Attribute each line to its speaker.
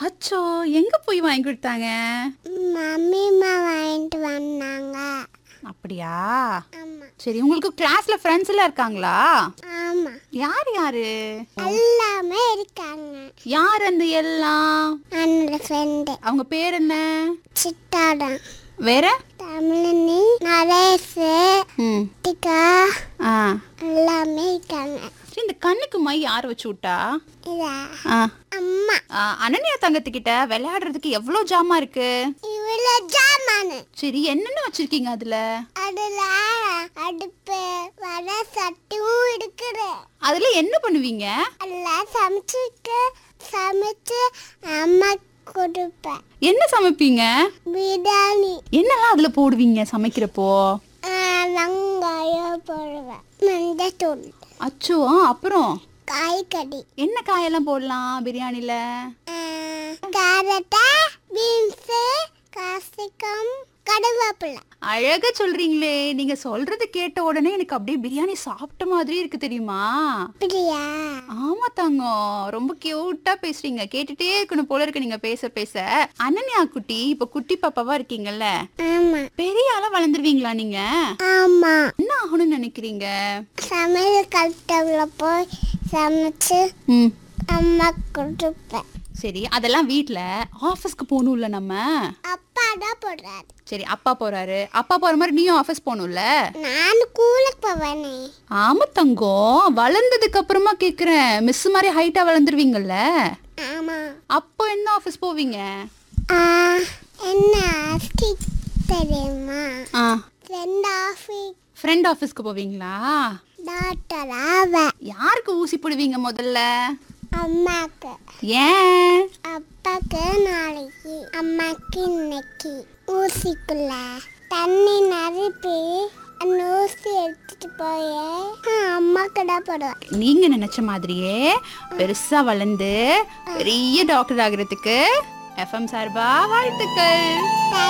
Speaker 1: அச்சோ எங்க போய் வாங்கி கொடுத்தாங்க
Speaker 2: மம்மிமா வாங்கிட்டு வந்தாங்க
Speaker 1: அப்படியா
Speaker 2: ஆமா
Speaker 1: சரி உங்களுக்கு கிளாஸ்ல ஃப்ரெண்ட்ஸ் எல்லாம் இருக்காங்களா
Speaker 2: ஆமா
Speaker 1: யார் யாரு
Speaker 2: எல்லாமே இருக்காங்க
Speaker 1: யார் அந்த எல்லாம்
Speaker 2: என்னோட ஃப்ரெண்டு
Speaker 1: அவங்க பேர் என்ன
Speaker 2: சித்தாடம்
Speaker 1: வேற
Speaker 2: தமிழனி நரேஷ்
Speaker 1: ம்
Speaker 2: டிகா
Speaker 1: ஆ
Speaker 2: எல்லாமே இருக்காங்க
Speaker 1: சரி இந்த கண்ணுக்கு மை யார் வச்சு விட்டா
Speaker 2: இதா
Speaker 1: ஆ
Speaker 2: அம்மா
Speaker 1: ஆ, அனன்யா தங்கத்துக்கிட்ட விளையாடுறதுக்கு எவ்வளோ ஜாமா இருக்கு
Speaker 2: இவ்வளோ ஜாமானு
Speaker 1: சரி என்னென்ன வச்சிருக்கீங்க அதுல
Speaker 2: அதுல அடுப்பு வர சட்டியும் இருக்குது
Speaker 1: அதுல என்ன பண்ணுவீங்க
Speaker 2: எல்லாம் சமைச்சுட்டு சமைச்சு அம்மா கொடுப்பேன்
Speaker 1: என்ன சமைப்பீங்க
Speaker 2: பிரியாணி
Speaker 1: என்னெல்லாம் அதுல போடுவீங்க சமைக்கிறப்போ
Speaker 2: ஆ, வெங்காயம் போடுவேன் மஞ்சத்தூள்
Speaker 1: அச்சோ ஆ, அப்புறம்
Speaker 2: காய்கறி
Speaker 1: என்ன காயெல்லாம் போடலாம் பிரியாணில
Speaker 2: ஆ, கேரட்டா பீன்ஸு காசிக்கம் கருவேப்பிலை
Speaker 1: அழகா சொல்றீங்களே நீங்க சொல்றது கேட்ட உடனே எனக்கு அப்படியே பிரியாணி சாப்பிட்ட மாதிரி இருக்கு தெரியுமா
Speaker 2: அப்படியா
Speaker 1: ஆமா தங்கம் ரொம்ப கியூட்டா பேசுறீங்க கேட்டுட்டே இருக்கணும் போல இருக்கு நீங்க பேச பேச அனன்யா குட்டி இப்ப குட்டி பாப்பாவா இருக்கீங்கல்ல
Speaker 2: ஆமா
Speaker 1: பெரிய ஆளா வளர்ந்துருவீங்களா நீங்க
Speaker 2: ஆமா
Speaker 1: என்ன ஆகணும்னு நினைக்கிறீங்க
Speaker 2: சமையல் கட்டவுல போய் சமைச்சு
Speaker 1: ம்
Speaker 2: அம்மா கொடுப்பேன்
Speaker 1: சரி அதெல்லாம் வீட்ல ஆபீஸ்க்கு போகணும்ல நம்ம
Speaker 2: அப்பா தான் போடுறாரு
Speaker 1: சரி அப்பா போறாரு அப்பா போற மாதிரி நீயும் ஆபீஸ் போகணும்ல
Speaker 2: நான் கூலுக்கு போவேனே
Speaker 1: ஆமா தங்கம் வளர்ந்ததுக்கு அப்புறமா கேக்குறேன் மிஸ் மாதிரி ஹைட்டா வளர்ந்துருவீங்கல்ல
Speaker 2: ஆமா
Speaker 1: அப்போ என்ன ஆபீஸ் போவீங்க
Speaker 2: ஆ, என்ன ஆஸ்டிக் தெரியுமா
Speaker 1: ஆ
Speaker 2: ஃப்ரெண்ட் ஆஃபீஸ்
Speaker 1: ஃப்ரெண்ட் ஆஃபீஸ்க்கு போவீங்களா
Speaker 2: டாக்டர் ஆவ
Speaker 1: யாருக்கு ஊசி போடுவீங்க முதல்ல
Speaker 2: அம்மாக்கு
Speaker 1: ஏன்
Speaker 2: அப்பாக்கு நாளைக்கு அம்மாக்கு இன்னைக்கு ஊசிக்குள்ள தண்ணி நிரப்பி அந்த ஊசி எடுத்துட்டு போய் அம்மாக்கு தான் போடுவேன்
Speaker 1: நீங்க நினைச்ச மாதிரியே பெருசா வளர்ந்து பெரிய டாக்டர் ஆகுறதுக்கு எஃப்எம் சார்பா வாழ்த்துக்கள்